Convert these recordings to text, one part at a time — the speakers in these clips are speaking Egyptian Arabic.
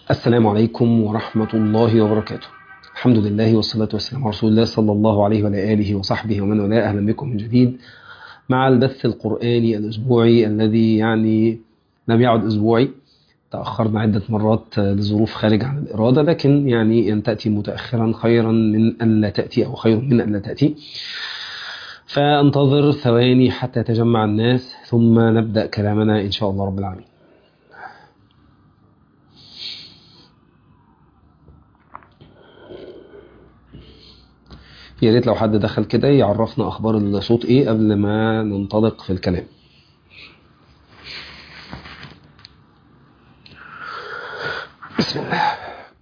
السلام عليكم ورحمة الله وبركاته الحمد لله والصلاة والسلام على رسول الله صلى الله عليه وعلى آله وصحبه ومن والاه أهلا بكم من جديد مع البث القرآني الأسبوعي الذي يعني لم يعد أسبوعي تأخرنا عدة مرات لظروف خارج عن الإرادة لكن يعني أن تأتي متأخرا خيرا من أن لا تأتي أو خير من أن لا تأتي فانتظر ثواني حتى يتجمع الناس ثم نبدأ كلامنا إن شاء الله رب العالمين يا ريت لو حد دخل كده يعرفنا اخبار الصوت ايه قبل ما ننطلق في الكلام بسم الله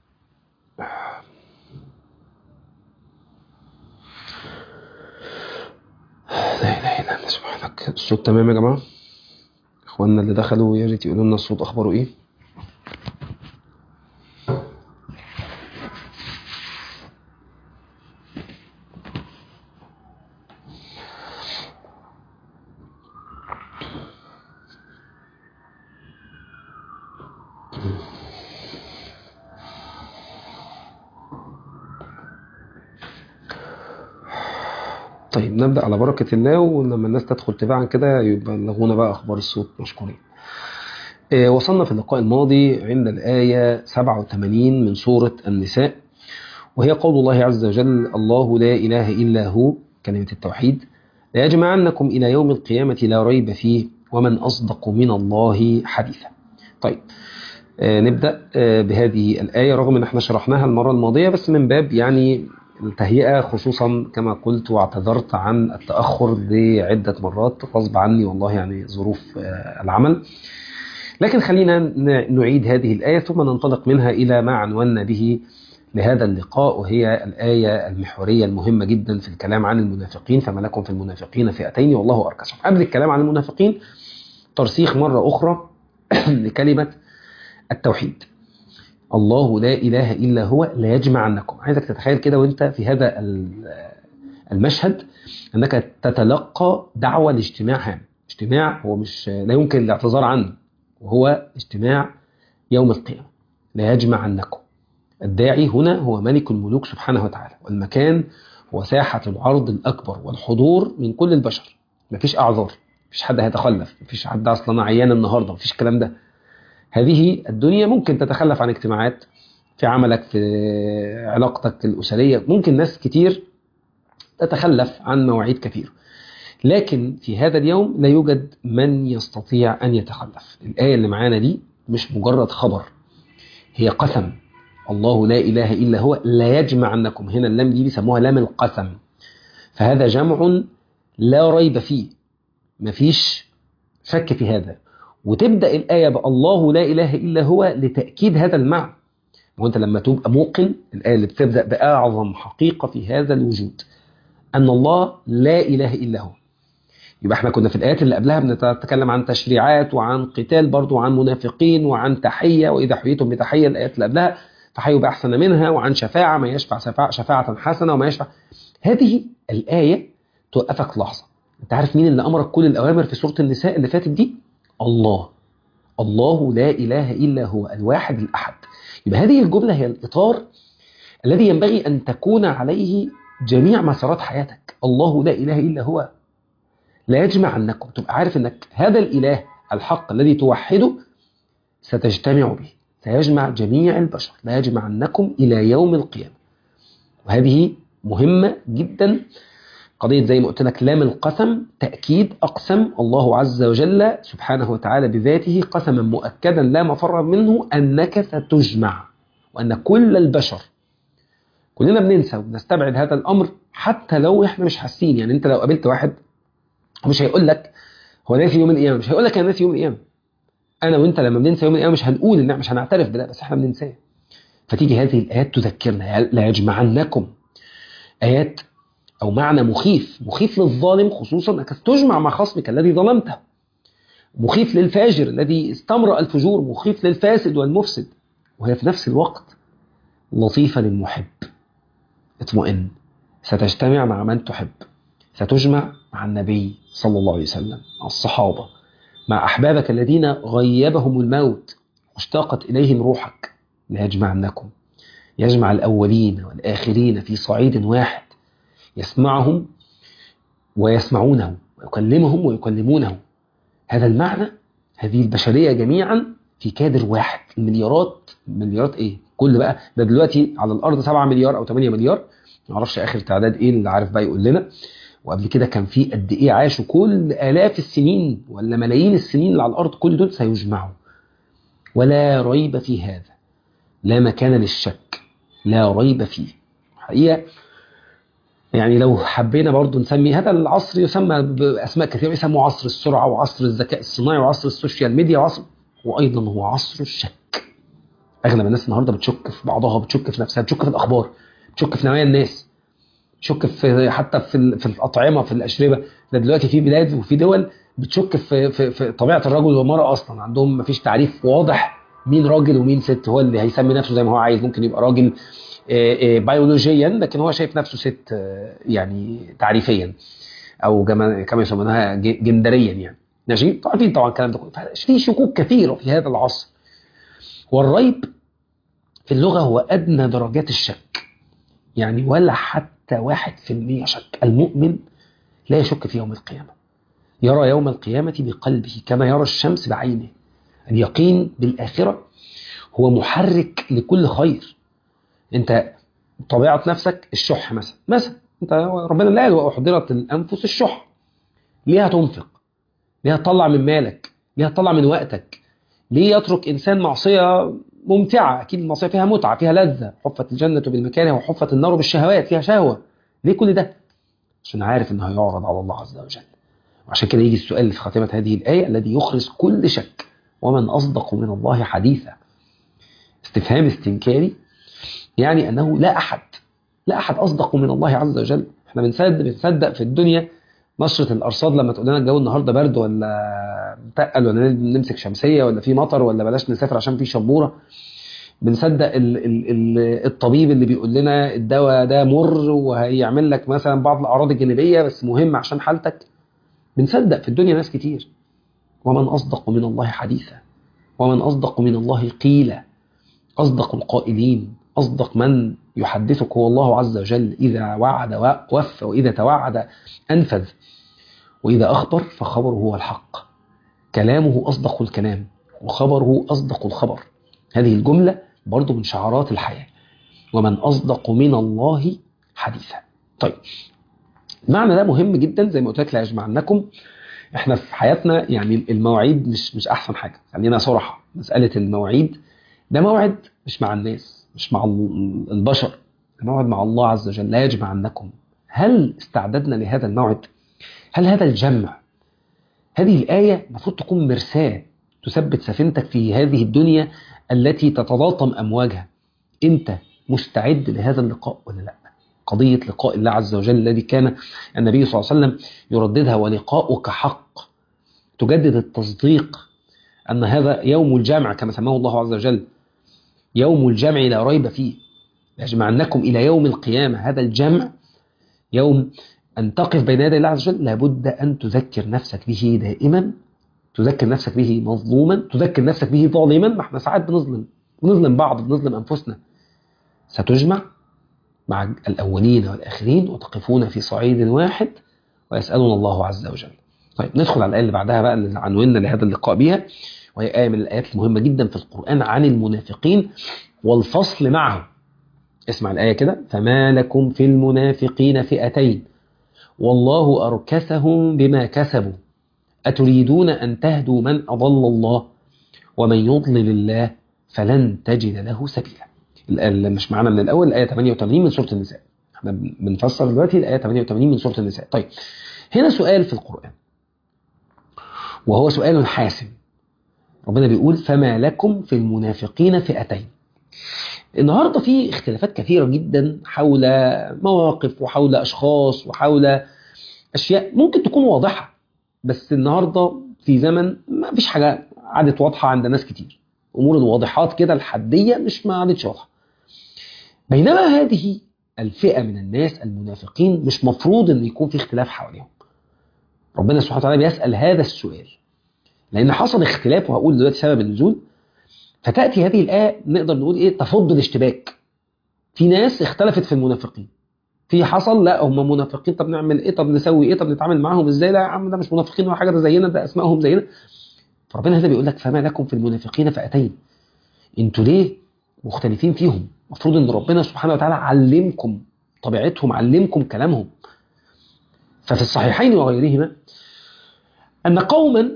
لا اله الا انت سبحانك الصوت تمام يا جماعه اخواننا اللي دخلوا يا ريت يقولوا لنا الصوت اخباره ايه طيب نبدأ على بركة الله ولما الناس تدخل تباعا كده يبلغونا بقى أخبار الصوت مشكورين آه، وصلنا في اللقاء الماضي عند الآية 87 من سورة النساء وهي قول الله عز وجل الله لا إله إلا هو كلمة التوحيد ليجمعنكم إلى يوم القيامة لا ريب فيه ومن أصدق من الله حديثا طيب آه، نبدأ آه، بهذه الآية رغم أن احنا شرحناها المرة الماضية بس من باب يعني التهيئة خصوصا كما قلت واعتذرت عن التأخر لعدة مرات غصب عني والله يعني ظروف آه، العمل لكن خلينا ن- نعيد هذه الآية ثم ننطلق منها إلى ما عنونا به لهذا اللقاء وهي الآية المحورية المهمة جدا في الكلام عن المنافقين فما لكم في المنافقين فئتين والله أركسهم قبل الكلام عن المنافقين ترسيخ مرة أخرى لكلمة التوحيد الله لا إله إلا هو لا يجمعنكم عايزك تتخيل كده وانت في هذا ال- المشهد أنك تتلقى دعوة لاجتماع هام اجتماع هو مش لا يمكن الاعتذار عنه وهو اجتماع يوم القيامة لا يجمعنكم الداعي هنا هو ملك الملوك سبحانه وتعالى والمكان هو ساحة العرض الأكبر والحضور من كل البشر مفيش أعذار مفيش حد هيتخلف مفيش حد أصلا عيان النهاردة مفيش الكلام ده هذه الدنيا ممكن تتخلف عن اجتماعات في عملك في علاقتك الأسرية ممكن ناس كتير تتخلف عن مواعيد كثيرة لكن في هذا اليوم لا يوجد من يستطيع أن يتخلف الآية اللي معانا دي مش مجرد خبر هي قسم الله لا إله إلا هو لا يجمعنكم هنا اللام دي بيسموها لام القسم فهذا جمع لا ريب فيه مفيش شك في هذا وتبدأ الآية بالله لا إله إلا هو لتأكيد هذا المعنى وانت لما تبقى موقن الآية اللي بتبدأ بأعظم حقيقة في هذا الوجود أن الله لا إله إلا هو يبقى احنا كنا في الآيات اللي قبلها بنتكلم عن تشريعات وعن قتال برضو وعن منافقين وعن تحية وإذا حييتم بتحية الآيات اللي قبلها فحيوا بأحسن منها وعن شفاعة ما يشفع شفاعة, شفاعة حسنة وما يشفع هذه الآية توقفك لحظة انت عارف مين اللي أمرك كل الأوامر في سورة النساء اللي فاتت دي الله الله لا إله إلا هو الواحد الأحد يبقى هذه الجملة هي الإطار الذي ينبغي أن تكون عليه جميع مسارات حياتك الله لا إله إلا هو لا يجمع عنكم تبقى عارف أنك هذا الإله الحق الذي توحده ستجتمع به سيجمع جميع البشر لا يجمع عنكم إلى يوم القيامة وهذه مهمة جدا قضية زي ما قلت لك لام القسم تأكيد أقسم الله عز وجل سبحانه وتعالى بذاته قسما مؤكدا لا مفر منه أنك ستجمع وأن كل البشر كلنا بننسى وبنستبعد هذا الأمر حتى لو إحنا مش حاسين يعني أنت لو قابلت واحد مش هيقول لك هو ناسي يوم القيامة مش هيقول لك أنا ناسي يوم القيامة أنا وأنت لما بننسى يوم القيامة مش هنقول إن مش هنعترف بده بس إحنا بننساه فتيجي هذه الآيات تذكرنا لا يجمعنكم آيات أو معنى مخيف مخيف للظالم خصوصا أنك تجمع مع خصمك الذي ظلمته مخيف للفاجر الذي استمرأ الفجور مخيف للفاسد والمفسد وهي في نفس الوقت لطيفة للمحب اطمئن ستجتمع مع من تحب ستجمع مع النبي صلى الله عليه وسلم مع الصحابة مع أحبابك الذين غيبهم الموت واشتاقت إليهم روحك ليجمعنكم يجمع الأولين والآخرين في صعيد واحد يسمعهم ويسمعونه ويكلمهم ويكلمونه هذا المعنى هذه البشرية جميعا في كادر واحد المليارات مليارات ايه كل بقى ده دلوقتي على الارض 7 مليار او 8 مليار ما اعرفش اخر تعداد ايه اللي عارف بقى يقول لنا وقبل كده كان في قد ايه عاشوا كل الاف السنين ولا ملايين السنين اللي على الارض كل دول سيجمعوا ولا ريب في هذا لا مكان للشك لا ريب فيه حقيقه يعني لو حبينا برضو نسمي هذا العصر يسمى باسماء كثيره يسموه عصر السرعه وعصر الذكاء الصناعي وعصر السوشيال ميديا وعصر وايضا هو عصر الشك اغلب الناس النهارده بتشك في بعضها بتشك في نفسها بتشك في الاخبار بتشك في نوايا الناس بتشك في حتى في في الاطعمه في الاشربه ده دلوقتي في بلاد وفي دول بتشك في في, في طبيعه الرجل والمراه اصلا عندهم مفيش تعريف واضح مين راجل ومين ست هو اللي هيسمي نفسه زي ما هو عايز ممكن يبقى راجل بيولوجيا لكن هو شايف نفسه ست يعني تعريفيا او كما يسمونها جندريا يعني ماشي عارفين طبعا الكلام ده في شكوك كثيره في هذا العصر والريب في اللغه هو ادنى درجات الشك يعني ولا حتى واحد في المية شك المؤمن لا يشك في يوم القيامة يرى يوم القيامة بقلبه كما يرى الشمس بعينه اليقين بالآخرة هو محرك لكل خير انت طبيعة نفسك الشح مثلا مثلا انت ربنا لا وأحضرت الأنفس الشح ليه هتنفق ليه هتطلع من مالك ليه هتطلع من وقتك ليه يترك إنسان معصية ممتعة أكيد المعصية فيها متعة فيها لذة حفت الجنة بالمكاره وحفت النار بالشهوات فيها شهوة ليه كل ده؟ عشان عارف إنه هيعرض على الله عز وجل وعشان كده يجي السؤال في خاتمة هذه الآية الذي يخرج كل شك ومن أصدق من الله حديثا استفهام استنكاري يعني أنه لا أحد لا أحد أصدق من الله عز وجل احنا بنصدق بنصدق في الدنيا نشرة الأرصاد لما تقول لنا الجو النهارده برد ولا متقل ولا نمسك شمسية ولا في مطر ولا بلاش نسافر عشان في شبورة بنصدق ال ال ال الطبيب اللي بيقول لنا الدواء ده مر وهيعمل لك مثلا بعض الأعراض الجانبية بس مهم عشان حالتك بنصدق في الدنيا ناس كتير ومن أصدق من الله حديثا ومن أصدق من الله قيلا أصدق القائلين أصدق من يحدثك هو الله عز وجل إذا وعد وفى وإذا توعد أنفذ وإذا أخبر فخبره هو الحق كلامه أصدق الكلام وخبره أصدق الخبر هذه الجملة برضو من شعارات الحياة ومن أصدق من الله حديثا طيب المعنى ده مهم جدا زي ما قلت لك لا يجمعنكم احنا في حياتنا يعني المواعيد مش مش احسن حاجه خلينا صراحه مساله المواعيد ده موعد مش مع الناس مش مع البشر ده موعد مع الله عز وجل لا يجمعنكم هل استعددنا لهذا الموعد هل هذا الجمع هذه الآية المفروض تكون مرساة تثبت سفينتك في هذه الدنيا التي تتلاطم أمواجها أنت مستعد لهذا اللقاء ولا لا قضية لقاء الله عز وجل الذي كان النبي صلى الله عليه وسلم يرددها ولقاؤك حق تجدد التصديق أن هذا يوم الجمع كما سماه الله عز وجل يوم الجمع لا ريب فيه يجمعنكم إلى يوم القيامة هذا الجمع يوم أن تقف بين يدي الله عز وجل لابد أن تذكر نفسك به دائما تذكر نفسك به مظلوما تذكر نفسك به ظالما ما احنا ساعات بنظلم بنظلم بعض بنظلم أنفسنا ستجمع مع الأولين والآخرين وتقفون في صعيد واحد ويسألون الله عز وجل طيب ندخل على الآية اللي بعدها بقى اللي عنونا لهذا اللقاء بها وهي آية من الآيات المهمة جدا في القرآن عن المنافقين والفصل معهم اسمع الآية كده فما لكم في المنافقين فئتين والله أركسهم بما كسبوا أتريدون أن تهدوا من أضل الله ومن يضلل الله فلن تجد له سبيلا اللي مش معانا من الأول الآية 88 من سورة النساء احنا بنفسر دلوقتي الآية 88 من سورة النساء طيب هنا سؤال في القرآن وهو سؤال حاسم ربنا بيقول فما لكم في المنافقين فئتين النهاردة في اختلافات كثيرة جدا حول مواقف وحول أشخاص وحول أشياء ممكن تكون واضحة بس النهاردة في زمن ما فيش حاجة عادت واضحة عند ناس كتير أمور الواضحات كده الحدية مش ما عادتش واضحة بينما هذه الفئة من الناس المنافقين مش مفروض أن يكون في اختلاف حواليهم ربنا سبحانه وتعالى بيسأل هذا السؤال لأن حصل اختلاف وهقول دلوقتي سبب النزول فتاتي هذه الايه نقدر نقول ايه تفض الاشتباك في ناس اختلفت في المنافقين في حصل لا هم منافقين طب نعمل ايه طب نسوي ايه طب نتعامل معاهم ازاي لا يا عم ده مش منافقين ولا حاجه ده زينا ده اسمائهم زينا فربنا هنا بيقول لك فما لكم في المنافقين فئتين انتوا ليه مختلفين فيهم المفروض ان ربنا سبحانه وتعالى علمكم طبيعتهم علمكم كلامهم ففي الصحيحين وغيرهما ان قوما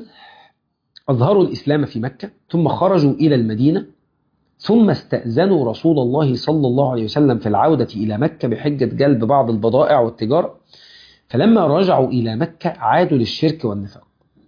اظهروا الاسلام في مكه ثم خرجوا الى المدينه ثم استأذنوا رسول الله صلى الله عليه وسلم في العودة إلى مكة بحجة جلب بعض البضائع والتجارة فلما رجعوا إلى مكة عادوا للشرك والنفاق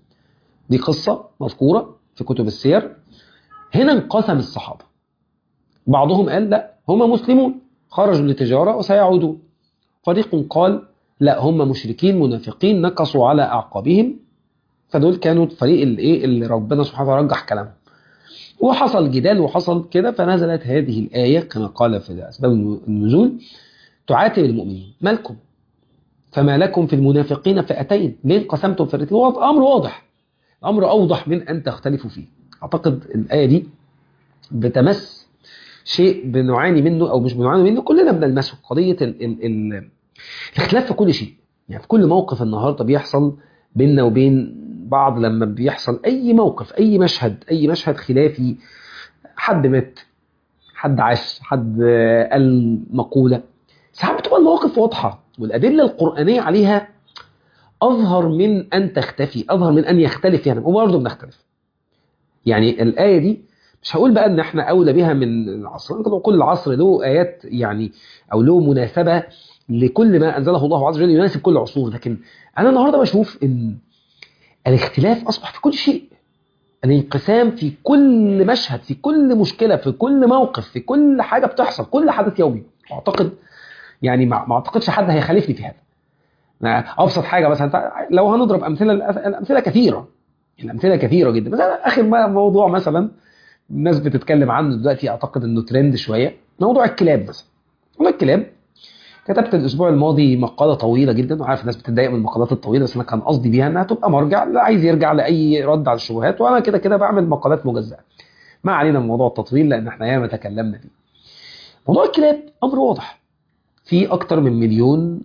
دي قصة مذكورة في كتب السير هنا انقسم الصحابة بعضهم قال لا هم مسلمون خرجوا لتجارة وسيعودون فريق قال لا هم مشركين منافقين نكصوا على أعقابهم فدول كانوا الفريق اللي, إيه اللي ربنا سبحانه وتعالى رجح كلامهم وحصل جدال وحصل كده فنزلت هذه الآية كما قال في أسباب النزول تعاتب المؤمنين مالكم فما لكم في المنافقين فئتين ليه انقسمتم فرقتين أمر واضح أمر أوضح من أن تختلفوا فيه أعتقد الآية دي بتمس شيء بنعاني منه أو مش بنعاني منه كلنا بنلمسه قضية ال ال ال الاختلاف في كل شيء يعني في كل موقف النهاردة بيحصل بيننا وبين بعض لما بيحصل اي موقف اي مشهد اي مشهد خلافي حد مات حد عاش حد قال مقوله ساعات بتبقى المواقف واضحه والادله القرانيه عليها اظهر من ان تختفي اظهر من ان يختلف يعني وبرضه بنختلف يعني الايه دي مش هقول بقى ان احنا اولى بها من العصر كل عصر له ايات يعني او له مناسبه لكل ما انزله الله عز وجل يناسب كل العصور لكن انا النهارده بشوف ان الاختلاف أصبح في كل شيء الانقسام في كل مشهد في كل مشكلة في كل موقف في كل حاجة بتحصل كل حدث يومي أعتقد يعني ما أعتقدش حد هيخالفني في هذا أبسط حاجة مثلا لو هنضرب أمثلة الأمثلة كثيرة الأمثلة كثيرة جدا مثلا آخر موضوع مثلا الناس بتتكلم عنه دلوقتي أعتقد إنه ترند شوية موضوع الكلاب مثلا موضوع الكلاب كتبت الاسبوع الماضي مقاله طويله جدا وعارف الناس بتتضايق من المقالات الطويله بس انا كان قصدي بيها انها تبقى مرجع لا عايز يرجع لاي رد على الشبهات وانا كده كده بعمل مقالات مجزاه ما علينا من موضوع التطويل لان احنا ياما تكلمنا فيه موضوع الكلاب امر واضح في اكتر من مليون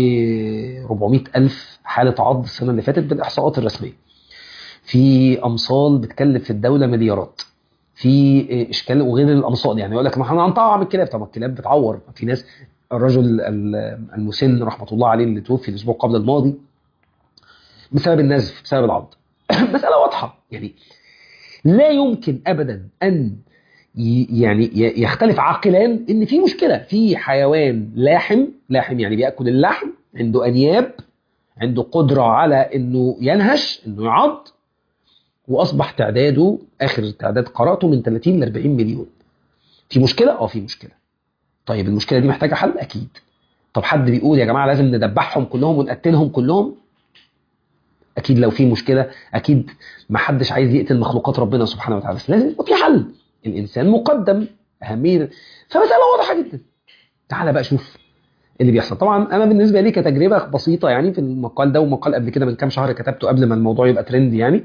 و400 الف حاله عض السنه اللي فاتت بالاحصاءات الرسميه في امصال بتكلف في الدوله مليارات في اشكال وغير الامصال يعني يقول لك ما احنا هنطعم الكلاب طب الكلاب بتعور في ناس الرجل المسن رحمة الله عليه اللي توفي الأسبوع قبل الماضي بسبب النزف بسبب العض مسألة واضحة يعني لا يمكن أبدا أن يعني يختلف عاقلان ان في مشكله في حيوان لاحم لاحم يعني بياكل اللحم عنده انياب عنده قدره على انه ينهش انه يعض واصبح تعداده اخر تعداد قراته من 30 ل 40 مليون في مشكله اه في مشكله طيب المشكله دي محتاجه حل اكيد طب حد بيقول يا جماعه لازم ندبحهم كلهم ونقتلهم كلهم اكيد لو في مشكله اكيد ما حدش عايز يقتل مخلوقات ربنا سبحانه وتعالى بس لازم يبقى في حل الانسان مقدم اهميه فمساله واضحه جدا تعالى بقى شوف اللي بيحصل طبعا انا بالنسبه لي كتجربه بسيطه يعني في المقال ده ومقال قبل كده من كام شهر كتبته قبل ما الموضوع يبقى ترند يعني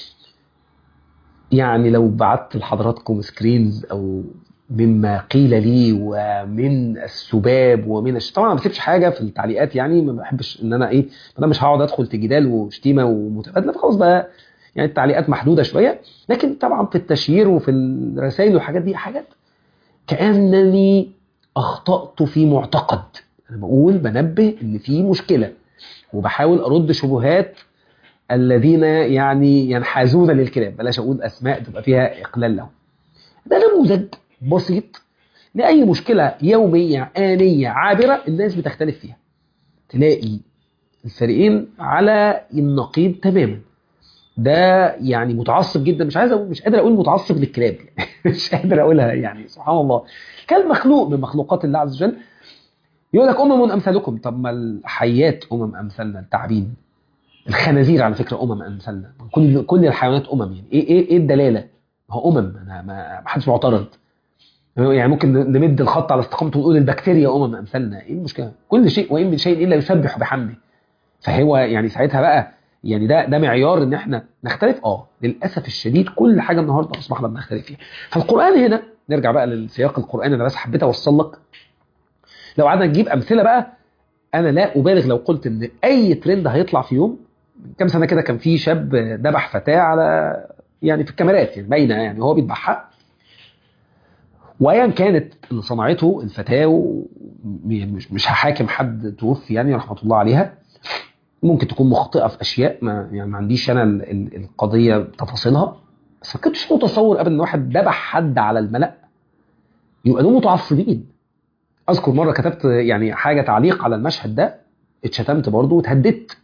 يعني لو بعت لحضراتكم سكرينز او مما قيل لي ومن السباب ومن الش... طبعا ما بسيبش حاجه في التعليقات يعني ما بحبش ان انا ايه انا مش هقعد ادخل في جدال وشتيمه ومتبادله فخلاص بقى يعني التعليقات محدوده شويه لكن طبعا في التشهير وفي الرسائل والحاجات دي حاجات كانني اخطات في معتقد انا بقول بنبه ان في مشكله وبحاول ارد شبهات الذين يعني ينحازون للكلام بلاش اقول اسماء تبقى فيها اقلال لهم ده نموذج بسيط لأي مشكلة يومية آنية عابرة الناس بتختلف فيها تلاقي الفريقين على النقيض تماما ده يعني متعصب جدا مش عايز أقول مش قادر اقول متعصب للكلاب مش قادر اقولها يعني سبحان الله كان مخلوق من مخلوقات الله عز وجل يقول لك امم امثالكم طب ما الحيات امم امثالنا التعابين الخنازير على فكره امم امثالنا كل كل الحيوانات امم يعني ايه ايه ايه الدلاله ما هو امم انا ما حدش معترض يعني ممكن نمد الخط على استقامته ونقول البكتيريا امم امثالنا ايه المشكله كل شيء وان من شيء الا يسبح بحمده فهو يعني ساعتها بقى يعني ده ده معيار ان احنا نختلف اه للاسف الشديد كل حاجه النهارده اصبحنا بنختلف فيها فالقران هنا نرجع بقى للسياق القراني انا بس حبيت اوصل لك لو قعدنا نجيب امثله بقى انا لا ابالغ لو قلت ان اي ترند هيطلع في يوم من كام سنه كده كان في شاب ذبح فتاه على يعني في الكاميرات يعني باينه يعني هو بيذبحها وايا كانت اللي صنعته الفتاه و... يعني مش مش هحاكم حد توفي يعني رحمه الله عليها ممكن تكون مخطئه في اشياء ما يعني ما عنديش انا ال- ال- القضيه بتفاصيلها بس ما كنتش متصور ابدا ان واحد ذبح حد على الملا يبقى دول متعصبين اذكر مره كتبت يعني حاجه تعليق على المشهد ده اتشتمت برضه واتهددت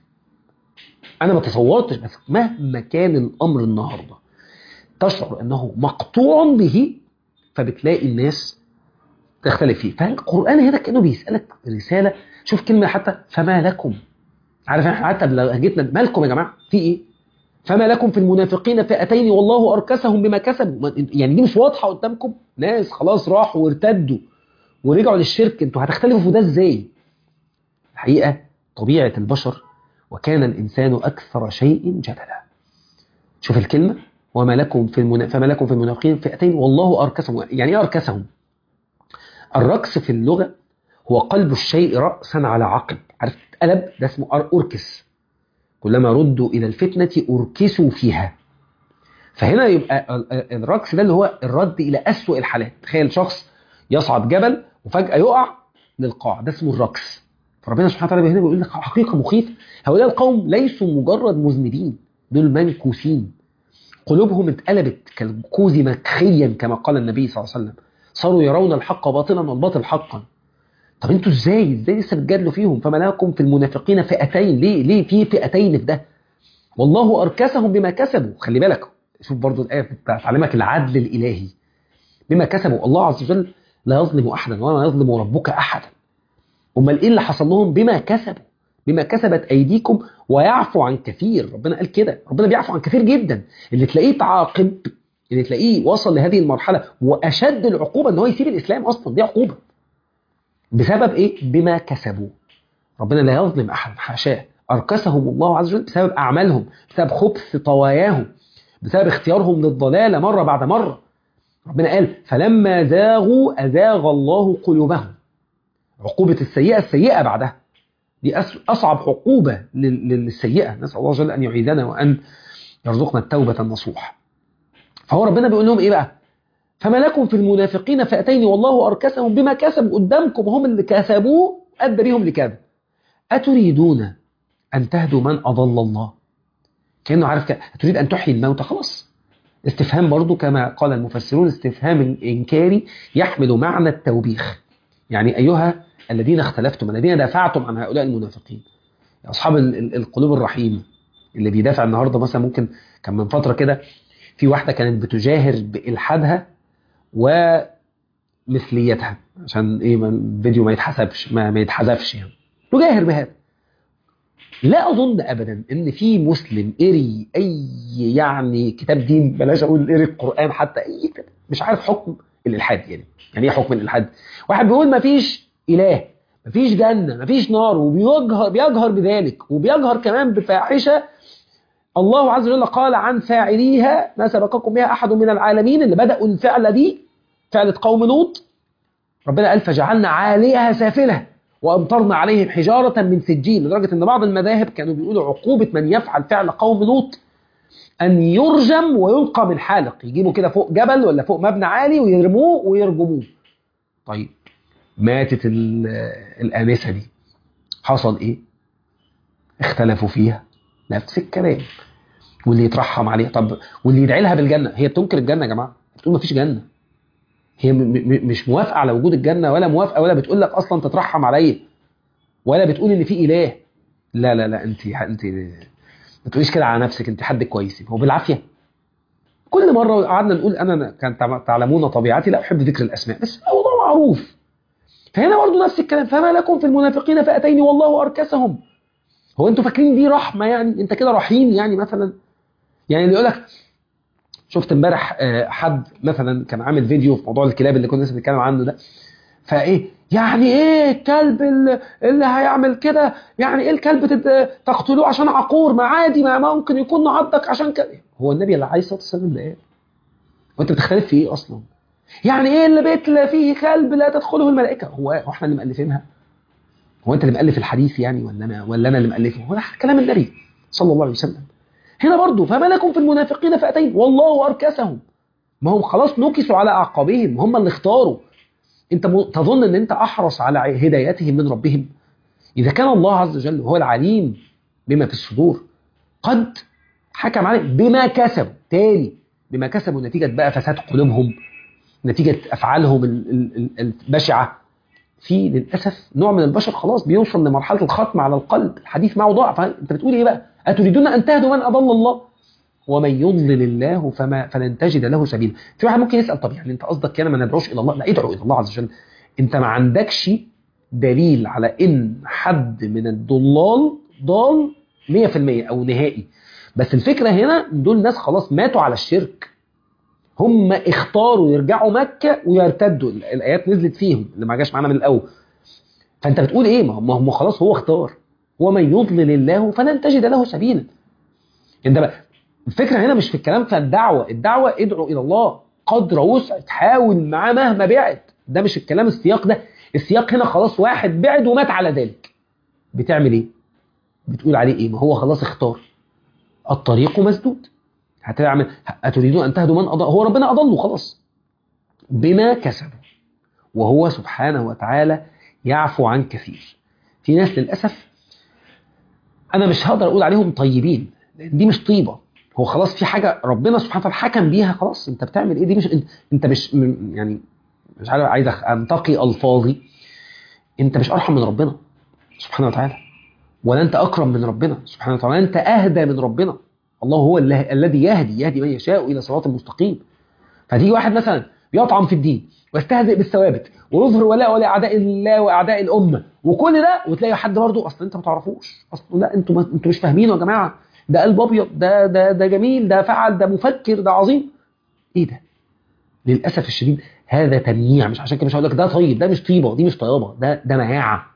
انا ما تصورتش بس مهما كان الامر النهارده تشعر انه مقطوع به فبتلاقي الناس تختلف فيه فالقران هنا كانه بيسالك رساله شوف كلمه حتى فما لكم عارف احنا حتى بلهجتنا مالكم يا جماعه في ايه فما لكم في المنافقين فئتين والله اركسهم بما كسبوا ما- يعني دي مش واضحه قدامكم ناس خلاص راحوا وارتدوا ورجعوا للشرك انتوا هتختلفوا في ده ازاي الحقيقه طبيعه البشر وكان الانسان اكثر شيء جدلا شوف الكلمه وما لكم في المنا... فما لكم في المنافقين فئتين والله اركسهم يعني ايه اركسهم الركس في اللغه هو قلب الشيء راسا على عقب عارف قلب ده اسمه أر- اركس كلما ردوا الى الفتنه اركسوا فيها فهنا يبقى ال- ال- الركس ده اللي هو الرد الى اسوأ الحالات تخيل شخص يصعد جبل وفجاه يقع للقاع ده اسمه الركس فربنا سبحانه وتعالى هنا بيقول لك حقيقه مخيفه هؤلاء القوم ليسوا مجرد مذنبين دول منكوسين قلوبهم اتقلبت كالكوز مكخيا كما قال النبي صلى الله عليه وسلم صاروا يرون الحق باطلا والباطل حقا طب انتوا ازاي ازاي لسه بتجادلوا فيهم فما لكم في المنافقين فئتين ليه ليه في فئتين في ده والله اركسهم بما كسبوا خلي بالك شوف برضو الايه بتعلمك العدل الالهي بما كسبوا الله عز وجل لا يظلم احدا ولا يظلم ربك احدا امال ايه اللي حصل لهم بما كسبوا بما كسبت ايديكم ويعفو عن كثير ربنا قال كده ربنا بيعفو عن كثير جدا اللي تلاقيه تعاقب اللي تلاقيه وصل لهذه المرحله واشد العقوبه ان هو يسيب الاسلام اصلا دي عقوبه بسبب ايه بما كسبوا ربنا لا يظلم احد حاشاه اركسهم الله عز وجل بسبب اعمالهم بسبب خبث طواياهم بسبب اختيارهم للضلاله مره بعد مره ربنا قال فلما زاغوا ازاغ الله قلوبهم عقوبه السيئه السيئه بعدها دي أس- اصعب عقوبه لل- للسيئه نسال الله جل ان يعيذنا وان يرزقنا التوبه النصوح فهو ربنا بيقول لهم ايه بقى فما لكم في المنافقين فئتين والله اركسهم بما كسبوا قدامكم هم اللي كسبوه ادى بهم لكذا اتريدون ان تهدوا من اضل الله كانه عارف كده تريد ان تحيي الموتى خلاص استفهام برضو كما قال المفسرون استفهام انكاري يحمل معنى التوبيخ يعني ايها الذين اختلفتم الذين دافعتم عن هؤلاء المنافقين يا اصحاب ال- ال- القلوب الرحيمه اللي بيدافع النهارده مثلا ممكن كان من فتره كده في واحده كانت بتجاهر بالحادها ومثليتها عشان ايه ما- الفيديو ما يتحسبش ما, ما يتحذفش يعني تجاهر بهذا لا اظن ابدا ان في مسلم قري اي يعني كتاب دين بلاش اقول قري القران حتى اي كتاب مش عارف حكم الالحاد يعني يعني ايه حكم الالحاد واحد بيقول ما فيش اله ما فيش جنه ما فيش نار وبيجهر بيجهر بذلك وبيجهر كمان بفاحشه الله عز وجل قال عن فاعليها ما سبقكم بها احد من العالمين اللي بداوا الفعله دي فعله قوم لوط ربنا قال فجعلنا عاليها سافله وامطرنا عليهم حجاره من سجيل لدرجه ان بعض المذاهب كانوا بيقولوا عقوبه من يفعل فعل قوم لوط ان يرجم ويلقى من حالق يجيبوا كده فوق جبل ولا فوق مبنى عالي ويرموه ويرجموه طيب ماتت ال- الانسه دي حصل ايه اختلفوا فيها نفس الكلام واللي يترحم عليها طب واللي يدعي لها بالجنه هي بتنكر الجنه يا جماعه بتقول مفيش جنه هي م- م- مش موافقه على وجود الجنه ولا موافقه ولا بتقول لك اصلا تترحم عليا ولا بتقول ان في اله لا لا لا انت انت ما تقوليش كده على نفسك انت حد كويس هو بالعافيه كل مره قعدنا نقول انا كان تعلمون طبيعتي لا احب ذكر الاسماء بس الموضوع معروف فهنا برضه نفس الكلام فما لكم في المنافقين فئتين والله اركسهم هو انتوا فاكرين دي رحمه يعني انت كده رحيم يعني مثلا يعني اللي يقول لك شفت امبارح آه، حد مثلا كان عامل فيديو في موضوع الكلاب اللي كنا لسه بنتكلم عنه ده فايه يعني ايه الكلب اللي, اللي هيعمل كده يعني ايه الكلب تد- تقتلوه عشان عقور ما عادي ما ممكن يكون عضك عشان كده هو النبي عليه الصلاه والسلام ده ايه وانت بتختلف في ايه اصلا يعني ايه اللي بيت لا فيه كلب لا تدخله الملائكه هو هو احنا اللي مؤلفينها هو انت اللي مؤلف الحديث يعني ولا انا ولا انا اللي مؤلفه هو ده كلام النبي صلى الله عليه وسلم هنا برضو فما لكم في المنافقين فئتين والله اركسهم ما هم خلاص نكسوا على اعقابهم هم اللي اختاروا انت م- تظن ان انت احرص على هدايتهم من ربهم اذا كان الله عز وجل هو العليم بما في الصدور قد حكم عليهم بما كسبوا تاني بما كسبوا نتيجه بقى فساد قلوبهم نتيجه افعالهم ال- ال- ال- البشعه في للاسف نوع من البشر خلاص بيوصل لمرحله الختم على القلب الحديث معه ضعف انت بتقول ايه بقى اتريدون ان تهدوا من اضل الله ومن يضلل الله فما فلن تجد له سبيلا في واحد ممكن يسال طب يعني انت قصدك كده ما ندعوش الى الله لا ادعو الى الله عز وجل انت ما عندكش دليل على ان حد من الضلال ضال 100% او نهائي بس الفكره هنا دول ناس خلاص ماتوا على الشرك هم اختاروا يرجعوا مكه ويرتدوا الايات نزلت فيهم اللي ما جاش معانا من الاول فانت بتقول ايه ما هم- ما هم خلاص هو اختار ومن يضلل الله فلن تجد له سبيلا انت بقى الفكره هنا مش في الكلام في الدعوه الدعوه ادعو الى الله قدر وسعك حاول معاه مهما بعد ده مش الكلام السياق ده السياق هنا خلاص واحد بعد ومات على ذلك بتعمل ايه بتقول عليه ايه ما هو خلاص اختار الطريق مسدود هتعمل اتريدون ان تهدوا من اضل هو ربنا اضله خلاص بما كسبوا وهو سبحانه وتعالى يعفو عن كثير في ناس للاسف انا مش هقدر اقول عليهم طيبين لان دي مش طيبه هو خلاص في حاجه ربنا سبحانه وتعالى حكم بيها خلاص انت بتعمل ايه دي مش انت, انت مش م- يعني مش عارف عايز أخ- انتقي الفاظي انت مش ارحم من ربنا سبحانه وتعالى ولا انت اكرم من ربنا سبحانه وتعالى ولا انت اهدى من ربنا الله هو الله الذي يهدي يهدي من يشاء الى صراط مستقيم فتيجي واحد مثلا يطعن في الدين ويستهزئ بالثوابت ويظهر ولاء لاعداء الله واعداء الامه وكل ده وتلاقي حد برضه اصل انت ما تعرفوش اصل لا انتوا ما انتوا مش فاهمينه يا جماعه ده قلب ابيض ده ده ده جميل ده فعل ده مفكر ده عظيم ايه ده للاسف الشديد هذا تمييع مش عشان كده مش هقول لك ده طيب ده مش طيبه دي مش طيبه ده ده مياعه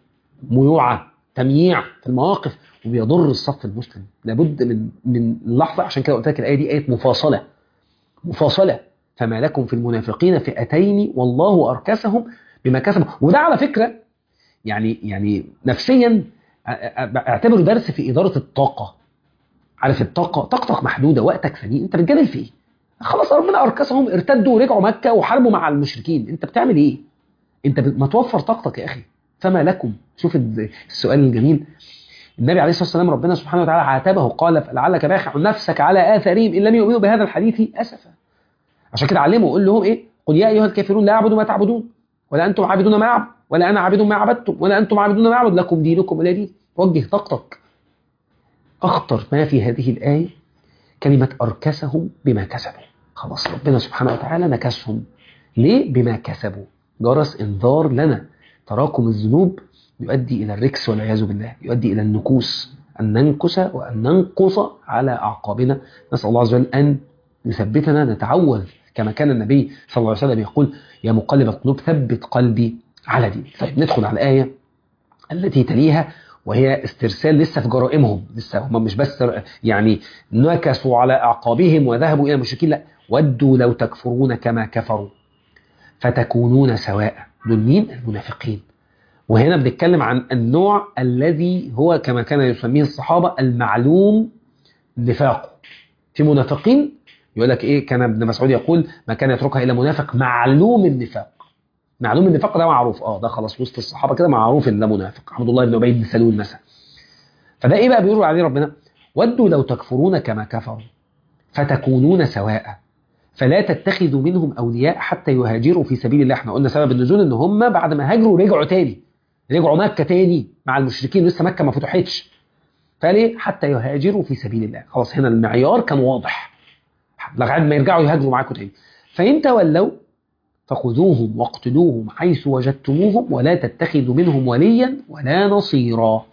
ميوعه تمييع في المواقف وبيضر الصف المسلم لابد من من اللحظه عشان كده قلت لك الايه دي ايه مفاصله مفاصله فما لكم في المنافقين فئتين والله اركسهم بما كسبوا وده على فكره يعني يعني نفسيا أ- أ- اعتبره درس في اداره الطاقه عارف الطاقه طاقتك محدوده وقتك ثمين انت بتجادل في ايه؟ خلاص ربنا اركسهم ارتدوا ورجعوا مكه وحاربوا مع المشركين انت بتعمل ايه؟ انت بت- ما توفر طاقتك يا اخي فما لكم شوف ال- السؤال الجميل النبي عليه الصلاه والسلام ربنا سبحانه وتعالى عاتبه قال لعلك باخع نفسك على اثارهم ان لم يؤمنوا بهذا الحديث اسفا عشان كده علمه وقول لهم ايه قل يا ايها الكافرون لا اعبد ما تعبدون ولا انتم عابدون ما اعبد ولا انا عابد ما عبدتم ولا انتم عابدون ما اعبد لكم دينكم ولا دين وجه طاقتك اخطر ما في هذه الايه كلمه اركسهم بما كسبوا خلاص ربنا سبحانه وتعالى نكسهم ليه بما كسبوا جرس انذار لنا تراكم الذنوب يؤدي الى الركس والعياذ بالله يؤدي الى النكوس ان ننكس وان ننقص على اعقابنا نسال الله عز وجل ان يثبتنا نتعوذ كما كان النبي صلى الله عليه وسلم يقول يا مقلب القلوب ثبت قلبي على دينك طيب ندخل على الآية التي تليها وهي استرسال لسه في جرائمهم لسه هم مش بس يعني نكسوا على أعقابهم وذهبوا إلى المشركين لا ودوا لو تكفرون كما كفروا فتكونون سواء دول مين المنافقين وهنا بنتكلم عن النوع الذي هو كما كان يسميه الصحابة المعلوم نفاقه في منافقين يقول لك ايه كان ابن مسعود يقول ما كان يتركها الا منافق معلوم النفاق معلوم النفاق ده معروف اه ده خلاص وسط الصحابه كده معروف ان ده منافق عبد الله بن ابي بن سلول مثلا فده ايه بقى بيقولوا عليه ربنا ودوا لو تكفرون كما كفروا فتكونون سواء فلا تتخذوا منهم اولياء حتى يهاجروا في سبيل الله احنا قلنا سبب النزول ان هم بعد ما هاجروا رجعوا تاني رجعوا مكه تاني مع المشركين لسه مكه ما فتحتش فليه حتى يهاجروا في سبيل الله خلاص هنا المعيار كان واضح لغايه ما يرجعوا يهاجروا معاكم تاني فان تولوا فخذوهم واقتلوهم حيث وجدتموهم ولا تتخذوا منهم وليا ولا نصيرا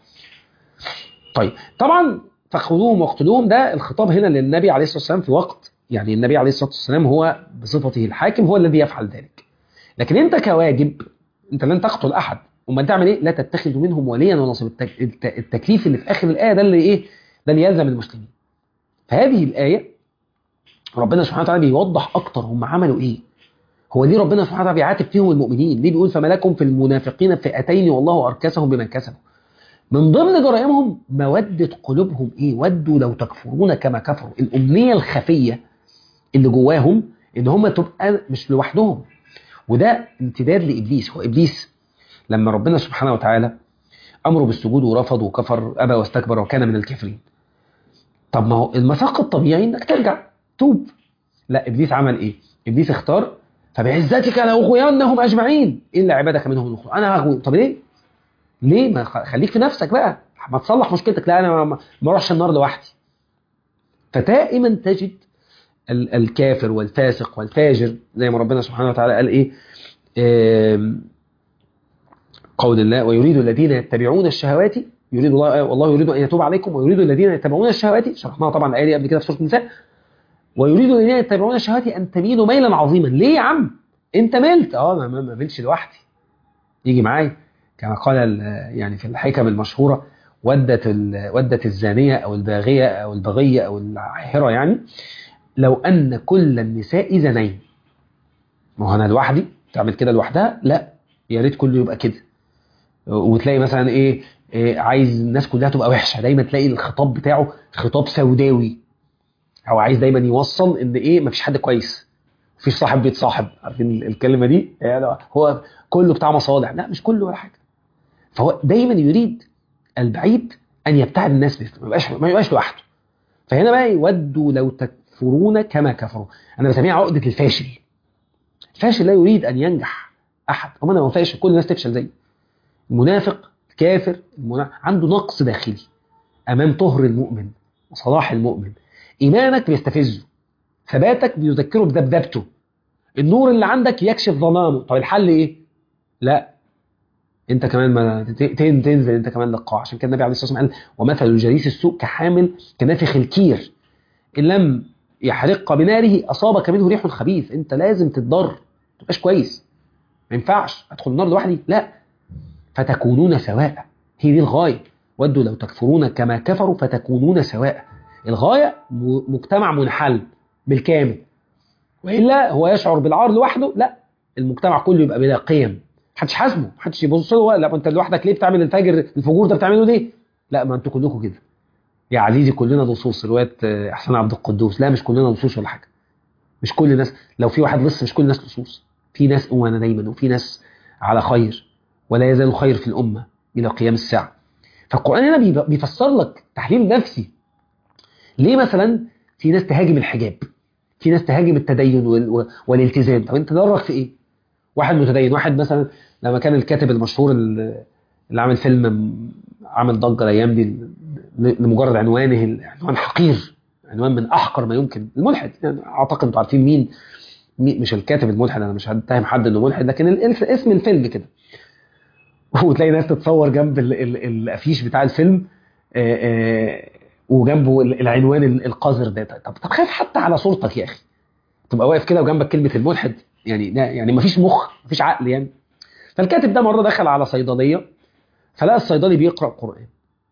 طيب طبعا فخذوهم واقتلوهم ده الخطاب هنا للنبي عليه الصلاه والسلام في وقت يعني النبي عليه الصلاه والسلام هو بصفته الحاكم هو الذي يفعل ذلك لكن انت كواجب انت لن تقتل احد امال تعمل ايه لا تتخذ منهم وليا ونصيب التك... الت- التكليف اللي في اخر الايه ده اللي ايه ده اللي يلزم المسلمين فهذه الايه ربنا سبحانه وتعالى بيوضح اكتر هم عملوا ايه هو ليه ربنا سبحانه وتعالى بيعاتب فيهم المؤمنين ليه بيقول فما لكم في المنافقين فئتين والله اركسهم بما كسبوا من ضمن جرائمهم مودة قلوبهم ايه ودوا لو تكفرون كما كفروا الامنية الخفية اللي جواهم ان هم تبقى مش لوحدهم وده امتداد لابليس هو ابليس لما ربنا سبحانه وتعالى امره بالسجود ورفض وكفر ابى واستكبر وكان من الكافرين طب ما هو المساق الطبيعي انك ترجع توب لا ابليس عمل ايه ابليس اختار فبعزتك لاغوينهم اجمعين الا عبادك منهم المخلصين انا هغوي طب ليه ليه ما خ- خليك في نفسك بقى ما تصلح مشكلتك لا انا ما- ما ما اروحش النار لوحدي فدائما تجد ال- الكافر والفاسق والفاجر زي ما ربنا سبحانه وتعالى قال ايه آم، قول الله ويريد الذين يتبعون الشهوات يريد الله والله يريد ان يتوب عليكم ويريد الذين يتبعون الشهوات شرحناها طبعا الايه دي قبل كده في سوره النساء ويريد الذين يتبعون الشهوات ان تميلوا ميلا عظيما ليه يا عم انت ملت اه ما- ما ما ملتش لوحدي يجي معايا كما قال ال- يعني في الحكم المشهوره ودت ال- ودت الزانيه او الباغيه او البغيه او العاهره يعني لو ان كل النساء زنين ما هو انا لوحدي تعمل كده لوحدها لا يا ريت كله يبقى كده وتلاقي مثلا ايه, إيه عايز الناس كلها تبقى وحشه دايما تلاقي الخطاب بتاعه خطاب سوداوي او عايز دايما يوصل ان ايه مفيش حد كويس مفيش صاحب بيتصاحب عارفين الكلمه دي يعني هو كله بتاع مصالح لا مش كله ولا حاجه فهو دايما يريد البعيد ان يبتعد الناس بيه ما يبقاش ما يبقاش لوحده فهنا بقى يودوا لو تكفرون كما كفروا انا بسميها عقده الفاشل الفاشل لا يريد ان ينجح احد هم انا لو فاشل كل الناس تفشل زيي المنافق الكافر المنا... عنده نقص داخلي امام طهر المؤمن وصلاح المؤمن ايمانك بيستفزه ثباتك بيذكره بذبذبته النور اللي عندك يكشف ظلامه طب الحل ايه لا انت كمان ما ت- تن- تنزل انت كمان للقاع عشان كده النبي عليه الصلاه والسلام قال ومثل الجليس السوء كحامل كنافخ الكير ان لم يحرق بناره اصابك منه ريح خبيث انت لازم تتضر ما تبقاش كويس ما ينفعش ادخل النار لوحدي لا فتكونون سواء هي دي الغايه ودوا لو تكفرون كما كفروا فتكونون سواء الغايه م- مجتمع منحل بالكامل والا هو يشعر بالعار لوحده لا المجتمع كله يبقى بلا قيم محدش حاسبه محدش يبص له لا ما انت لوحدك ليه بتعمل الفجر الفجور ده بتعمله ليه لا ما انتوا كلكم كده يا عزيزي كلنا لصوص روايه آه، احسان عبد القدوس لا مش كلنا لصوص ولا حاجه مش كل الناس لو في واحد لص مش كل الناس لصوص في ناس وانا دايما وفي ناس على خير ولا يزال الخير في الامه الى قيام الساعه فالقران هنا بيب- بيفسر لك تحليل نفسي ليه مثلا في ناس تهاجم الحجاب في ناس تهاجم التدين وال- و- والالتزام طب انت دورك في ايه واحد متدين واحد مثلا لما كان الكاتب المشهور ال- اللي عامل فيلم م- عامل ضجه الايام دي ل- لمجرد عنوانه العنوان حقير عنوان من احقر ما يمكن الملحد يعني اعتقد انتوا عارفين مين مين- مش الكاتب الملحد انا مش هتهم حد انه ملحد لكن ال- اسم الفيلم كده وتلاقي ناس تتصور جنب ال- ال- الافيش بتاع الفيلم آه، آه، وجنبه ال- العنوان ال- القذر ده طب طب خايف حتى على صورتك يا اخي تبقى واقف كده وجنبك كلمه الملحد يعني ده يعني مفيش مخ مفيش عقل يعني فالكاتب ده مره دخل على صيدليه فلقى الصيدلي بيقرا قران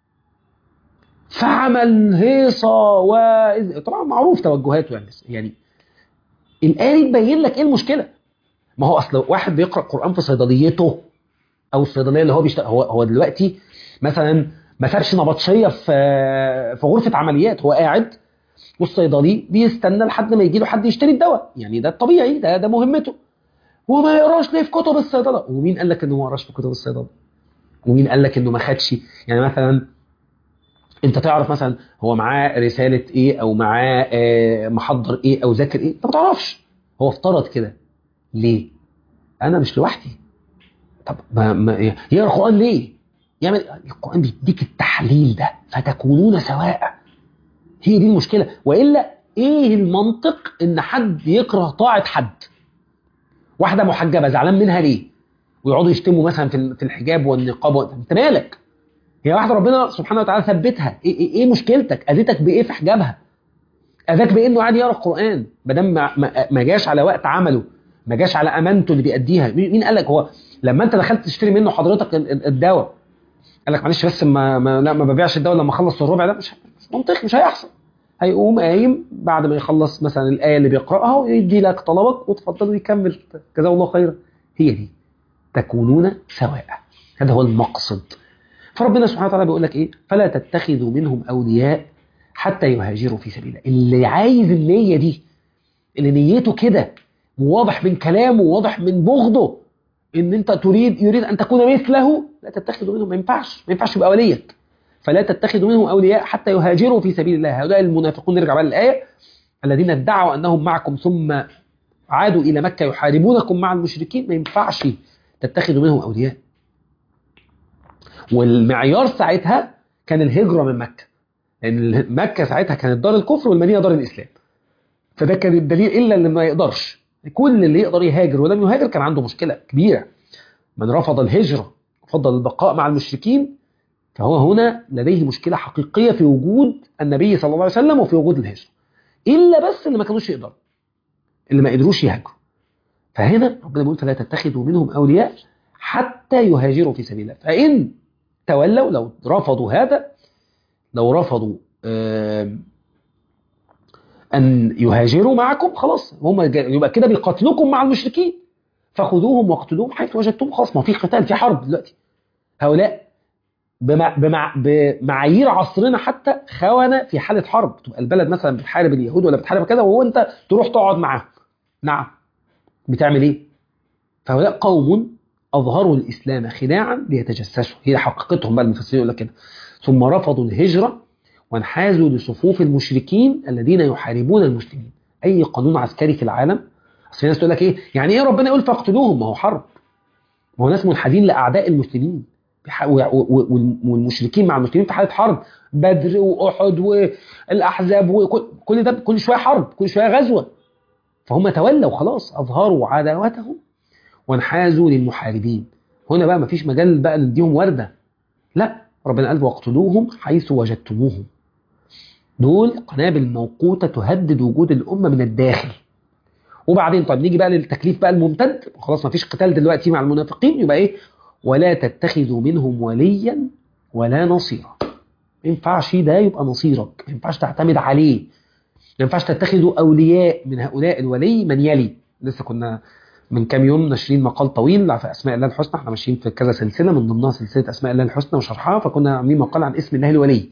فعمل هيصه و طبعا معروف توجهاته يعني يعني الايه دي تبين لك ايه المشكله ما هو اصل واحد بيقرا قران في صيدليته او الصيدليه اللي هو بيشتغل هو هو دلوقتي مثلا ما سابش نبطشيه في في غرفه عمليات هو قاعد والصيدلي بيستنى لحد ما يجي له حد يشتري الدواء يعني ده الطبيعي ده ده مهمته هو ما يقراش ليه في كتب الصيدله ومين قال لك انه ما قراش في كتب الصيدله ومين قال لك انه ما خدش يعني مثلا انت تعرف مثلا هو معاه رساله ايه او معاه آه، محضر ايه او ذاكر ايه انت ما تعرفش هو افترض كده ليه انا مش لوحدي طب ما ما يقرا القران ليه يعمل القران بيديك التحليل ده فتكونون سواء هي دي المشكله والا ايه المنطق ان حد يكره طاعه حد واحده محجبه زعلان منها ليه ويقعدوا يشتموا مثلا في ال- في الحجاب والنقاب و- انت مالك هي واحده ربنا سبحانه وتعالى ثبتها ايه, إيه, ايه مشكلتك اذيتك بايه في حجابها اذاك بانه قاعد يقرا القران ما دام ما, ما- ما جاش على وقت عمله ما جاش على امانته اللي بيأديها مين مين قال لك هو لما انت دخلت تشتري منه حضرتك ال- ال- الدواء قال لك معلش بس ما, ما لا ما ببيعش الدواء لما اخلص الربع ده مش مش منطقي مش هيحصل هيقوم قايم بعد ما يخلص مثلا الايه اللي بيقراها ويدي لك طلبك وتفضل ويكمل جزاه الله خيرا هي دي تكونون سواء هذا هو المقصد فربنا سبحانه وتعالى بيقول لك ايه فلا تتخذوا منهم اولياء حتى يهاجروا في سبيل الله اللي عايز النيه دي اللي نيته كده وواضح من كلامه وواضح من بغضه ان انت تريد يريد ان تكون مثله لا تتخذوا منهم ما ينفعش ما ينفعش يبقى وليك فلا تتخذوا منهم اولياء حتى يهاجروا في سبيل الله هؤلاء المنافقون نرجع بقى للايه الذين ادعوا انهم معكم ثم عادوا الى مكه يحاربونكم مع المشركين ما ينفعش تتخذوا منهم اولياء والمعيار ساعتها كان الهجره من مكه لان مكه ساعتها كانت دار الكفر والمدينه دار الاسلام فده كان الدليل الا اللي ما يقدرش كل اللي يقدر يهاجر ولم يهاجر كان عنده مشكله كبيره من رفض الهجره وفضل البقاء مع المشركين فهو هنا لديه مشكله حقيقيه في وجود النبي صلى الله عليه وسلم وفي وجود الهجره الا بس اللي ما كانوش يقدروا اللي ما قدروش يهاجروا فهنا ربنا بيقول فلا تتخذوا منهم اولياء حتى يهاجروا في سبيل الله فان تولوا لو رفضوا هذا لو رفضوا آم، ان يهاجروا معكم خلاص هم جا- يبقى كده بيقاتلوكم مع المشركين فخذوهم واقتلوهم حيث وجدتم خلاص ما في قتال في حرب دلوقتي هؤلاء بمع بمع بمعايير عصرنا حتى خونه في حاله حرب تبقى البلد مثلا بتحارب اليهود ولا بتحارب كذا وهو انت تروح تقعد معاهم نعم بتعمل ايه فهؤلاء قوم اظهروا الاسلام خداعا ليتجسسوا هي حقيقتهم بقى المفسرين يقول لك كده ثم رفضوا الهجره وانحازوا لصفوف المشركين الذين يحاربون المسلمين اي قانون عسكري في العالم اصل في ناس تقول لك ايه يعني ايه ربنا يقول فاقتلوهم ما هو حرب ما هو ناس منحازين لاعداء المسلمين بح- و- و- و- والمشركين مع المسلمين في حاله حرب بدر واحد والاحزاب وكل كل ده كل شويه حرب كل شويه غزوه فهم تولوا خلاص اظهروا عداوتهم وانحازوا للمحاربين هنا بقى مفيش مجال بقى نديهم ورده لا ربنا قال واقتلوهم حيث وجدتموهم دول قنابل موقوته تهدد وجود الامه من الداخل وبعدين طيب نيجي بقى للتكليف بقى الممتد خلاص مفيش قتال دلوقتي مع المنافقين يبقى ايه ولا تتخذوا منهم وليا ولا نصيرا ما ينفعش ده يبقى نصيرك ما ينفعش تعتمد عليه ما ينفعش تتخذوا اولياء من هؤلاء الولي من يلي لسه كنا من كام يوم ناشرين مقال طويل في اسماء الله الحسنى احنا ماشيين في كذا سلسله من ضمنها سلسله اسماء الله الحسنى وشرحها فكنا عاملين مقال عن اسم الله الولي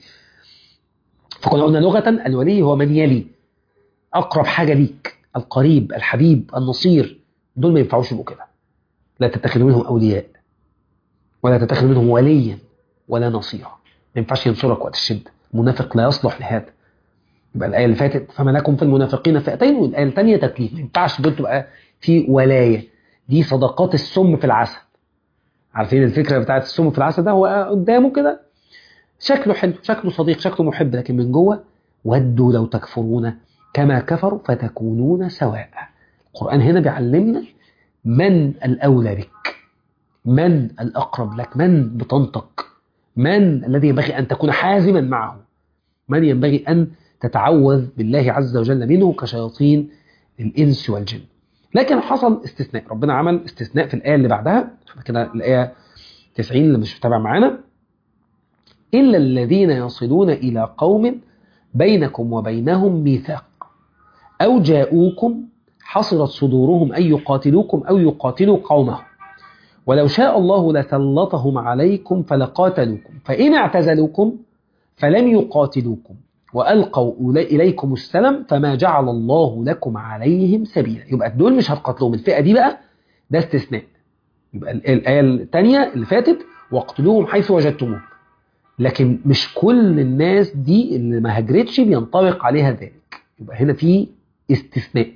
فكنا قلنا لغه الولي هو من يلي اقرب حاجه ليك القريب الحبيب النصير دول ما ينفعوش يبقوا كده لا تتخذوا منهم اولياء ولا تتخذوا منهم وليا ولا نصيرا ما ينفعش ينصرك وقت الشده المنافق لا يصلح لهذا يبقى الايه اللي فاتت فما لكم في المنافقين فئتين والايه الثانيه تكليف ما ينفعش دول تبقى في ولايه دي صدقات السم في العسل عارفين الفكره بتاعت السم في العسل ده هو قدامه كده شكله حلو شكله صديق شكله محب لكن من جوه ودوا لو تكفرون كما كفروا فتكونون سواء القرآن هنا بيعلمنا من الأولى بك من الأقرب لك من بتنطق من الذي ينبغي أن تكون حازما معه من ينبغي أن تتعوذ بالله عز وجل منه كشياطين الإنس والجن لكن حصل استثناء ربنا عمل استثناء في الآية اللي بعدها كده الآية 90 اللي مش متابع معانا إلا الذين يصلون إلى قوم بينكم وبينهم ميثاق أو جاءوكم حصرت صدورهم أن يقاتلوكم أو يقاتلوا قومهم ولو شاء الله لسلطهم عليكم فلقاتلوكم فإن اعتزلوكم فلم يقاتلوكم وألقوا إليكم السلام فما جعل الله لكم عليهم سبيلا يبقى دول مش هتقاتلوهم الفئة دي بقى ده استثناء يبقى الآية الثانية اللي فاتت واقتلوهم حيث وجدتموهم لكن مش كل الناس دي اللي ما هاجرتش بينطبق عليها ذلك يبقى هنا في استثناء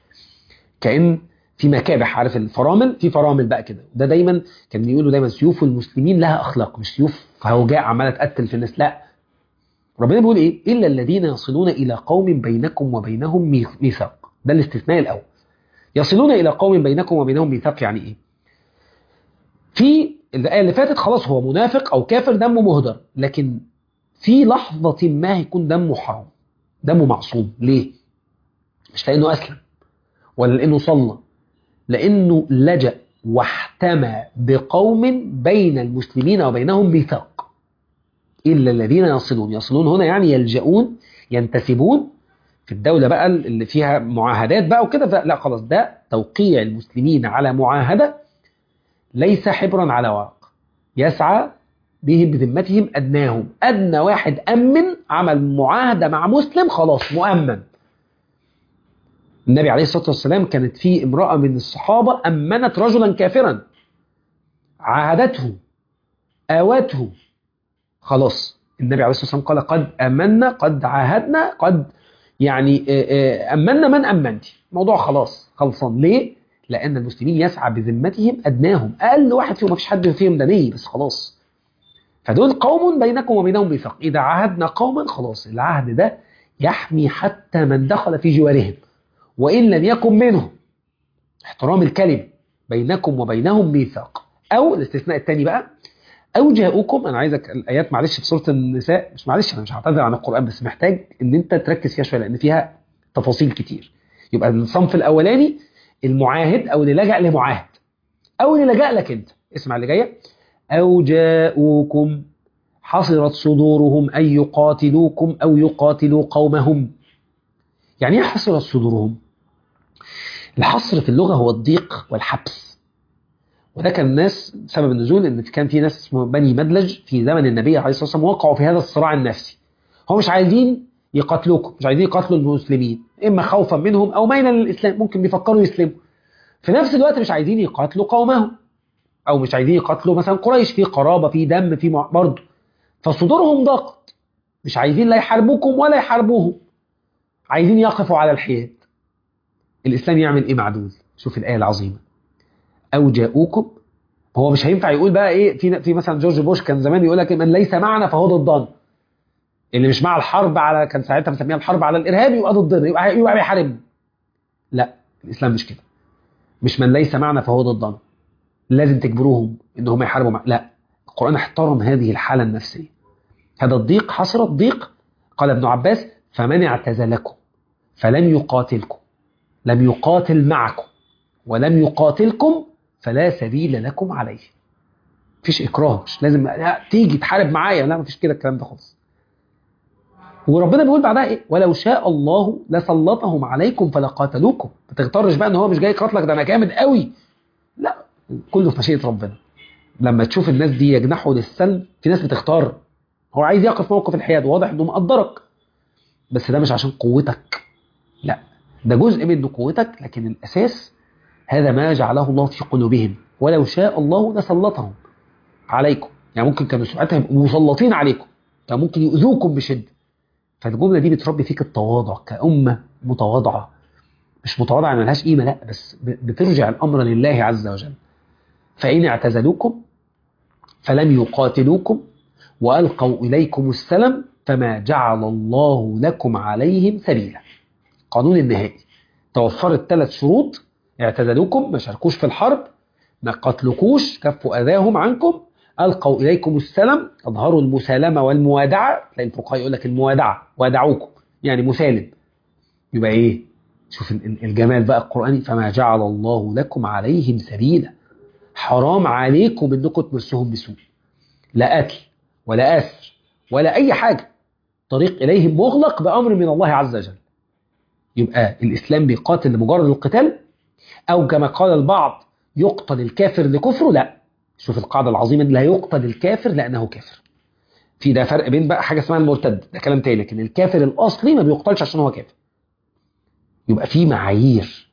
كأن في مكابح عارف الفرامل في فرامل بقى كده ده دايما كان بيقولوا دايما سيوف المسلمين لها اخلاق مش سيوف هوجاء عماله تقتل في الناس لا ربنا بيقول ايه الا الذين يصلون الى قوم بينكم وبينهم ميثاق ده الاستثناء الاول يصلون الى قوم بينكم وبينهم ميثاق يعني ايه في الآية اللي فاتت خلاص هو منافق أو كافر دمه مهدر لكن في لحظة ما هيكون دمه حرام دمه معصوم ليه؟ مش لأنه أسلم ولا لأنه صلى لأنه لجأ واحتمى بقوم بين المسلمين وبينهم ميثاق إلا الذين يصلون يصلون هنا يعني يلجؤون ينتسبون في الدولة بقى اللي فيها معاهدات بقى وكده لا خلاص ده توقيع المسلمين على معاهدة ليس حبرا على ورق يسعى بهم بذمتهم أدناهم أدنى واحد أمن عمل معاهدة مع مسلم خلاص مؤمن النبي عليه الصلاة والسلام كانت في امرأة من الصحابة أمنت رجلا كافرا عاهدته آوته خلاص النبي عليه الصلاة والسلام قال قد أمنا قد عاهدنا قد يعني أمنا من أمنت موضوع خلاص خلصان ليه؟ لأن المسلمين يسعى بذمتهم أدناهم أقل واحد فيهم ما فيش حد فيهم دني بس خلاص فدول قوم بينكم وبينهم ميثاق إذا عاهدنا قوما خلاص العهد ده يحمي حتى من دخل في جوارهم وإن لم يكن منهم احترام الكلمة بينكم وبينهم ميثاق أو الاستثناء الثاني بقى أو جاءوكم أنا عايزك الآيات معلش في سورة النساء مش معلش أنا مش هعتذر عن القرآن بس محتاج إن أنت تركز فيها شوية لأن فيها تفاصيل كتير يبقى الصنف الأولاني المعاهد أو اللي لجأ لمعاهد أو اللي لجأ لك أنت اسمع اللي جاية أو جاءوكم حصرت صدورهم أن يقاتلوكم أو يقاتلوا قومهم يعني ايه حصرت صدورهم الحصر في اللغة هو الضيق والحبس وده كان الناس سبب النزول ان كان في ناس اسمه بني مدلج في زمن النبي عليه الصلاه والسلام وقعوا في هذا الصراع النفسي هم مش عايزين يقاتلوكم مش عايزين يقاتلوا المسلمين اما خوفا منهم او ميلا للاسلام ممكن بيفكروا يسلموا في نفس الوقت مش عايزين يقاتلوا قومهم او مش عايزين يقاتلوا مثلا قريش في قرابه في دم في برضه فصدورهم ضاقت مش عايزين لا يحاربوكم ولا يحاربوهم عايزين يقفوا على الحياد الاسلام يعمل ايه مع دول شوف الايه العظيمه او جاءوكم هو مش هينفع يقول بقى ايه في في مثلا جورج بوش كان زمان يقول لك من ليس معنا فهو ضدنا اللي مش مع الحرب على كان ساعتها مسميها الحرب على الارهاب يبقى ضدنا يبقى يبقى بيحاربنا لا الاسلام مش كده مش من ليس معنا فهو ضدنا لازم تجبروهم ان هم يحاربوا مع لا القران احترم هذه الحاله النفسيه هذا الضيق حصر الضيق قال ابن عباس فمن اعتزلكم فلم يقاتلكم لم يقاتل معكم ولم يقاتلكم فلا سبيل لكم عليه مفيش اكراه مش لازم تيجي تحارب معايا لا مفيش كده الكلام ده خالص وربنا بيقول بعدها ايه ولو شاء الله لسلطهم عليكم فلقاتلوكم ما تغترش بقى ان هو مش جاي يقاتلك ده انا جامد قوي لا كله في مشيئه ربنا لما تشوف الناس دي يجنحوا للسلم في ناس بتختار هو عايز يقف موقف الحياد واضح انه مقدرك بس ده مش عشان قوتك لا ده جزء من قوتك لكن الاساس هذا ما جعله الله في قلوبهم ولو شاء الله لسلطهم عليكم يعني ممكن كانوا ساعتها يبقوا مسلطين عليكم كان ممكن يؤذوكم بشده فالجمله دي بتربي فيك التواضع كأمة متواضعة مش متواضعة ملهاش قيمة لا بس بترجع الأمر لله عز وجل فإن اعتزلوكم فلم يقاتلوكم وألقوا إليكم السلم فما جعل الله لكم عليهم سبيلا قانون النهائي توفرت ثلاث شروط اعتزلوكم ما شاركوش في الحرب ما قتلكوش كفوا أذاهم عنكم ألقوا إليكم السلم أظهروا المسالمة والموادعة تلاقي الفقهاء يقول لك الموادعة وادعوكم يعني مسالم يبقى إيه شوف الجمال بقى القرآني فما جعل الله لكم عليهم سبيلا حرام عليكم انكم تمسهم بسوء لا قتل ولا أسر ولا أي حاجة طريق إليهم مغلق بأمر من الله عز وجل يبقى الإسلام بيقاتل لمجرد القتال أو كما قال البعض يقتل الكافر لكفره لا شوف القاعدة العظيمة لا يقتل الكافر لأنه كافر في ده فرق بين بقى حاجة اسمها المرتد ده كلام تاني لكن الكافر الأصلي ما بيقتلش عشان هو كافر يبقى في معايير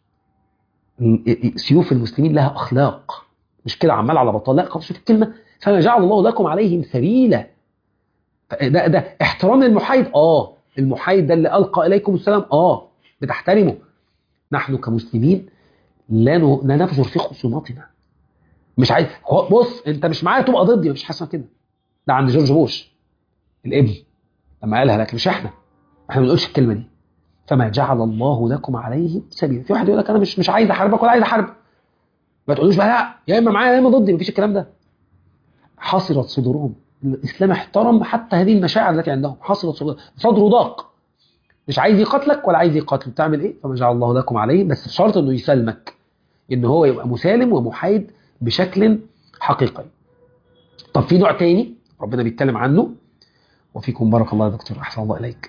سيوف المسلمين لها أخلاق مش كده عمال على بطال لا خلاص شوف الكلمة فما جعل الله لكم عليهم سبيلا ده ده احترام للمحايد اه المحايد ده اللي ألقى إليكم السلام اه بتحترمه نحن كمسلمين لا لا نفجر في خصوماتنا مش عايز بص انت مش معايا تبقى ضدي مفيش حاجه كده ده عند جورج بوش الابن لما قالها لكن مش احنا احنا ما بنقولش الكلمه دي فما جعل الله لكم عليه سبيلا في واحد يقول لك انا مش مش عايز احاربك ولا عايز احارب ما تقولوش بقى لا يا اما معايا يا اما ضدي مفيش الكلام ده حصرت صدورهم الاسلام احترم حتى هذه المشاعر التي عندهم حصرت صدورهم صدره ضاق مش عايز يقاتلك ولا عايز يقاتل تعمل ايه فما جعل الله لكم عليه بس بشرط انه يسلمك ان هو يبقى مسالم ومحايد بشكل حقيقي طب في نوع تاني ربنا بيتكلم عنه وفيكم بارك الله يا دكتور احسن الله اليك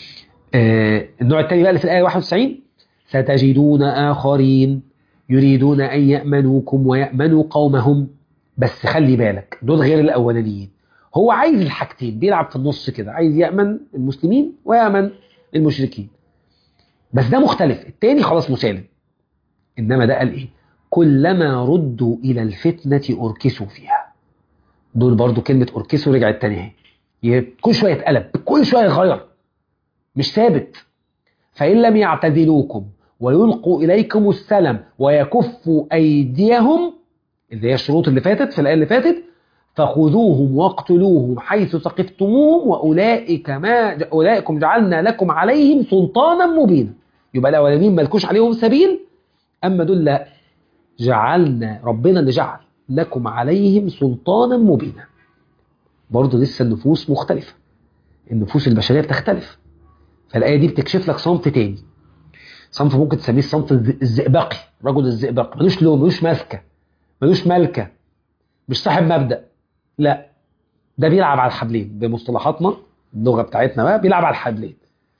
آه النوع الثاني بقى اللي في الايه 91 ستجدون اخرين يريدون ان يامنوكم ويامنوا قومهم بس خلي بالك دول غير الاولانيين هو عايز الحاجتين بيلعب في النص كده عايز يامن المسلمين ويامن المشركين بس ده مختلف التاني خلاص مسالم انما ده قال ايه كلما ردوا الى الفتنه اركسوا فيها دول برضو كلمه اركسوا رجعت تاني اهي كل شويه يتقلب كل شويه يغير مش ثابت فإن لم يعتزلوكم ويلقوا إليكم السلم ويكفوا أيديهم اللي هي الشروط اللي فاتت في الآية اللي فاتت فخذوهم واقتلوهم حيث ثقفتموهم وأولئك ما أولئكم جعلنا لكم عليهم سلطانا مبينا يبقى الأولانيين ملكوش عليهم سبيل أما دول لا جعلنا ربنا اللي جعل لكم عليهم سلطانا مبينا برضه لسه النفوس مختلفة النفوس البشرية بتختلف فالآية دي بتكشف لك صنف تاني صنف ممكن تسميه الصنف الزئبقي رجل الزئبق ملوش لون ملوش ماسكة ملوش ملكة مش صاحب مبدأ لا ده بيلعب على الحبلين بمصطلحاتنا اللغة بتاعتنا بقى بيلعب على الحبلين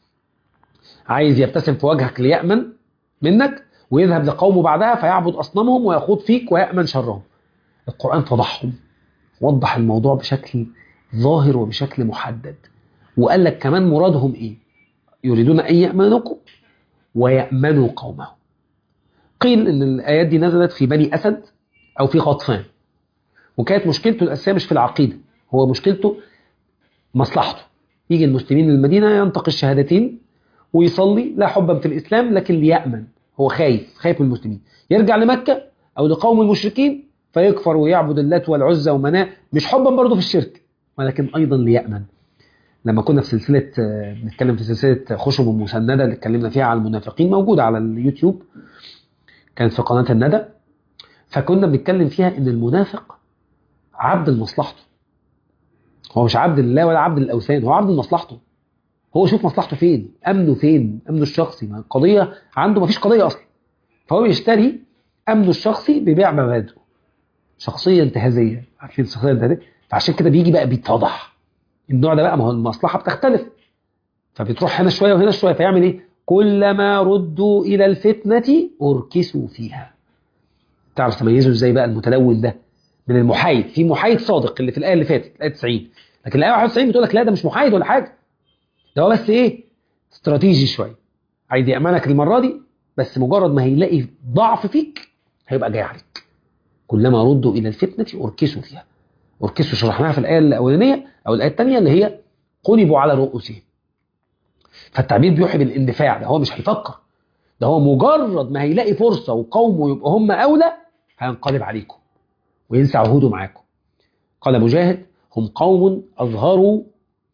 عايز يبتسم في وجهك ليأمن منك ويذهب لقومه بعدها فيعبد أصنامهم ويخوض فيك ويأمن شرهم القرآن فضحهم وضح الموضوع بشكل ظاهر وبشكل محدد وقال لك كمان مرادهم ايه يريدون ان يامنوكم ويامنوا قومهم قيل ان الايات دي نزلت في بني اسد او في غطفان وكانت مشكلته الاساسيه مش في العقيده هو مشكلته مصلحته يجي المسلمين للمدينه ينطق الشهادتين ويصلي لا حبا في الاسلام لكن ليامن هو خايف خايف من المسلمين يرجع لمكه او لقوم المشركين فيكفر ويعبد اللات والعزى ومناه مش حبا برضه في الشرك ولكن ايضا ليامن لما كنا في سلسله بنتكلم في سلسله خشب مسنده اللي اتكلمنا فيها على المنافقين موجوده على اليوتيوب كانت في قناه الندى فكنا بنتكلم فيها ان المنافق عبد لمصلحته هو مش عبد لله ولا عبد للاوثان هو عبد لمصلحته هو شوف مصلحته فين امنه فين امنه الشخصي ما القضيه عنده ما فيش قضيه اصلا فهو يشتري امنه الشخصي ببيع مبادئه شخصيه انتهازيه عارفين الشخصيه الانتهازيه فعشان كده بيجي بقى بيتفضح النوع ده بقى ما هو المصلحه بتختلف فبتروح هنا شويه وهنا شويه فيعمل ايه كلما ردوا الى الفتنه اركسوا فيها تعرف تميزوا ازاي بقى المتلون ده من المحايد في محايد صادق اللي في الايه اللي فاتت الايه 90 لكن الايه 91 بتقول لك لا ده مش محايد ولا حاجه ده هو بس ايه استراتيجي شويه عايز يامنك المره دي بس مجرد ما هيلاقي ضعف فيك هيبقى جاي عليك كلما ردوا الى الفتنه اركسوا فيها اركسوا شرحناها في الايه الاولانيه او الايه الثانيه اللي هي قلبوا على رؤوسهم فالتعبير بيوحي بالاندفاع ده هو مش هيفكر ده هو مجرد ما هيلاقي فرصه وقومه يبقى هم اولى هينقلب عليكم وينسى عهوده معاكم قال مجاهد هم قوم اظهروا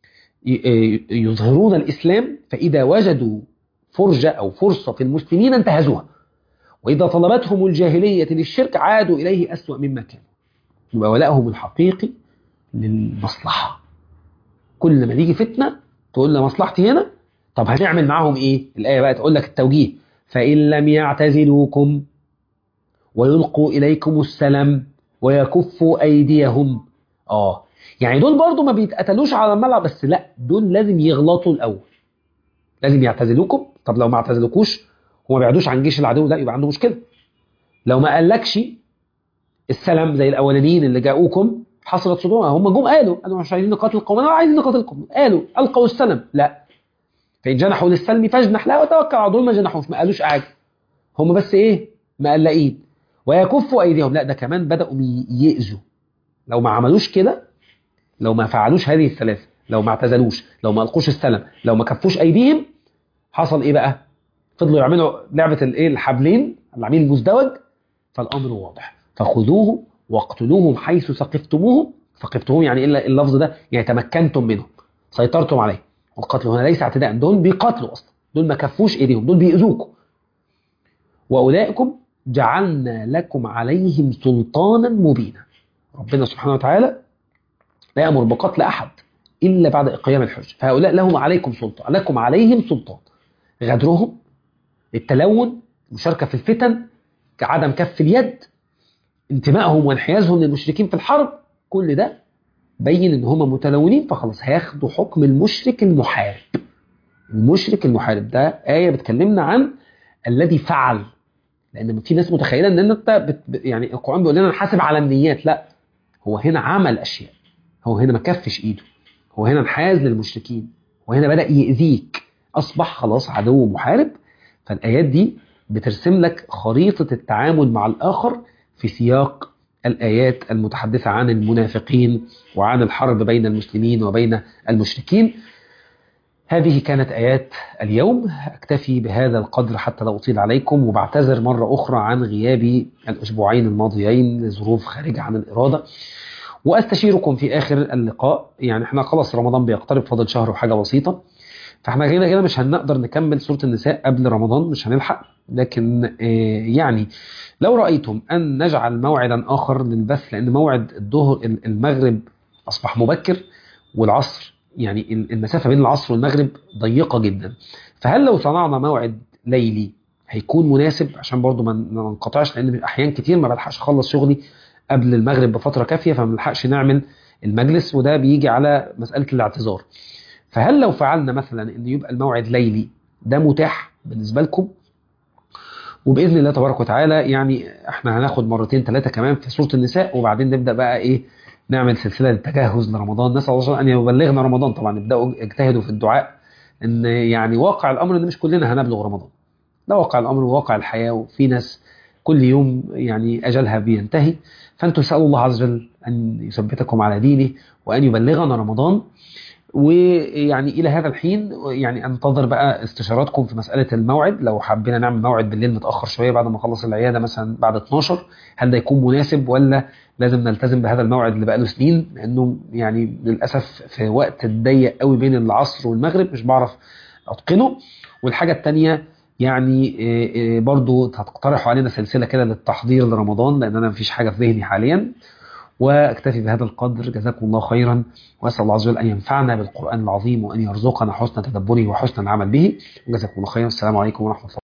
يظهرون الاسلام فاذا وجدوا فرجه او فرصه في المسلمين انتهزوها واذا طلبتهم الجاهليه للشرك عادوا اليه اسوا مما كانوا يبقى ولائهم الحقيقي للمصلحة كل ما تيجي فتنة تقول لي مصلحتي هنا طب هنعمل معاهم ايه الآية بقى تقول لك التوجيه فإن لم يعتزلوكم ويلقوا إليكم السلام ويكفوا أيديهم اه يعني دول برضو ما بيتقتلوش على الملعب بس لا دول لازم يغلطوا الأول لازم يعتزلوكم طب لو ما اعتزلوكوش وما بعدوش عن جيش العدو لا يبقى عنده مشكلة لو ما قالكش السلام زي الاولانيين اللي جاءوكم حصلت صدورهم هم جم قالوا قالوا مش عايزين نقاتل قومنا ولا عايزين نقاتلكم قالوا القوا السلام لا فان جنحوا للسلم فاجنح لا وتوكل على دول ما جنحوش ما قالوش حاجه هم بس ايه مقلقين ويكفوا ايديهم لا ده كمان بداوا يأذوا لو ما عملوش كده لو ما فعلوش هذه الثلاثه لو ما اعتزلوش لو ما القوش السلم لو ما كفوش ايديهم حصل ايه بقى فضلوا يعملوا لعبه الايه الحبلين العميل المزدوج فالامر واضح فخذوه واقتلوهم حيث ثقفتموهم ثقفتموهم يعني الا اللفظ ده يعني تمكنتم منهم سيطرتم عليه والقتل هنا ليس اعتداء دول بيقاتلوا اصلا دول ما كفوش ايديهم دول بيأذوكم واولئكم جعلنا لكم عليهم سلطانا مبينا ربنا سبحانه وتعالى لا يأمر بقتل احد الا بعد اقيام الحج فهؤلاء لهم عليكم سلطان لكم عليهم سلطان غدرهم التلون المشاركه في الفتن عدم كف اليد انتمائهم وانحيازهم للمشركين في الحرب كل ده بين ان هم متلونين فخلاص هياخدوا حكم المشرك المحارب المشرك المحارب ده آية بتكلمنا عن الذي فعل لأن في ناس متخيلة إن أنت بت يعني القرآن بيقول لنا نحاسب على النيات لا هو هنا عمل أشياء هو هنا ما كفش إيده هو هنا انحاز للمشركين وهنا بدأ يأذيك أصبح خلاص عدو محارب فالآيات دي بترسم لك خريطة التعامل مع الآخر في سياق الآيات المتحدثة عن المنافقين وعن الحرب بين المسلمين وبين المشركين هذه كانت آيات اليوم أكتفي بهذا القدر حتى لا أطيل عليكم وبعتذر مرة أخرى عن غيابي الأسبوعين الماضيين لظروف خارجة عن الإرادة وأستشيركم في آخر اللقاء يعني احنا خلاص رمضان بيقترب فاضل شهر وحاجة بسيطة فاحنا كده كده مش هنقدر نكمل سورة النساء قبل رمضان مش هنلحق لكن يعني لو رأيتم أن نجعل موعدا آخر للبث لأن موعد الظهر المغرب أصبح مبكر والعصر يعني المسافة بين العصر والمغرب ضيقة جدا فهل لو صنعنا موعد ليلي هيكون مناسب عشان برضو ما ننقطعش لأن أحيان كتير ما بلحقش أخلص شغلي قبل المغرب بفترة كافية فما بنلحقش نعمل المجلس وده بيجي على مسألة الاعتذار فهل لو فعلنا مثلا ان يبقى الموعد ليلي ده متاح بالنسبة لكم وبإذن الله تبارك وتعالى يعني احنا هناخد مرتين ثلاثة كمان في سورة النساء وبعدين نبدأ بقى ايه نعمل سلسلة للتجهز لرمضان نسأل الله أن يبلغنا رمضان طبعا نبدأوا اجتهدوا في الدعاء ان يعني واقع الأمر ان مش كلنا هنبلغ رمضان ده واقع الأمر وواقع الحياة وفي ناس كل يوم يعني أجلها بينتهي فأنتم سألوا الله عز وجل أن يثبتكم على دينه وأن يبلغنا رمضان ويعني إلى هذا الحين يعني أنتظر بقى استشاراتكم في مسألة الموعد لو حبينا نعمل موعد بالليل متأخر شوية بعد ما نخلص العيادة مثلا بعد 12 هل ده يكون مناسب ولا لازم نلتزم بهذا الموعد اللي بقاله سنين لأنه يعني للأسف في وقت ضيق قوي بين العصر والمغرب مش بعرف أتقنه والحاجة الثانية يعني برضو هتقترحوا علينا سلسلة كده للتحضير لرمضان لأن أنا مفيش حاجة في ذهني حاليا واكتفي بهذا القدر جزاكم الله خيرا واسال الله عز وجل ان ينفعنا بالقران العظيم وان يرزقنا حسن تدبره وحسن العمل به جزاكم الله خيرا السلام عليكم ورحمه الله